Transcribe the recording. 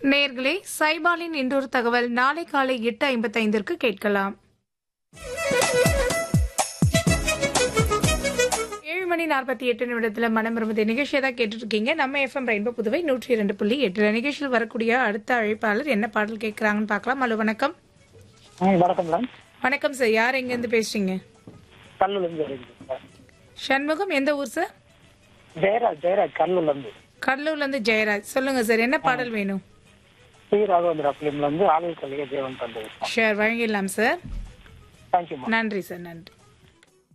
நேர்களே சைபாலின் இன்றொரு தகவல் நாளை காலை எட்டு ஐம்பத்தைந்திற்கு கேட்கலாம் ஏழு மணி நாற்பத்தி எட்டு நிமிடத்துல மனம் விரும்புது நிகழ்ச்சியை தான் கேட்டுட்டு இருக்கீங்க நம்ம எஃப்எம் ரெயின்போ புதுவை நூற்றி இரண்டு புள்ளி எட்டு நிகழ்ச்சியில் வரக்கூடிய அடுத்த அழைப்பாளர் என்ன பாடல் கேட்கறாங்கன்னு பார்க்கலாம் ஹலோ வணக்கம் ம் வணக்கம் மேம் வணக்கம் சார் யார் எங்க இருந்து பேசுறீங்க கல்லூர்லேருந்து வருகிறேன் சார் சண்முகம் எந்த ஊர் சார் ஜெயராஜ் ஜெயராஜ் கல்லூர்லேருந்து கடலூர்ல இருந்து ஜெயராஜ் சொல்லுங்க சார் என்ன பாடல் வேணும் ஸ்ரீ ராகவேந்திரா ஃபிலிம்லேருந்து ஆளுநர் கல்வியை தேவன் தந்தது ஷேர் வழங்கிடலாம் சார் தேங்க்யூ மேம் நன்றி சார் நன்றி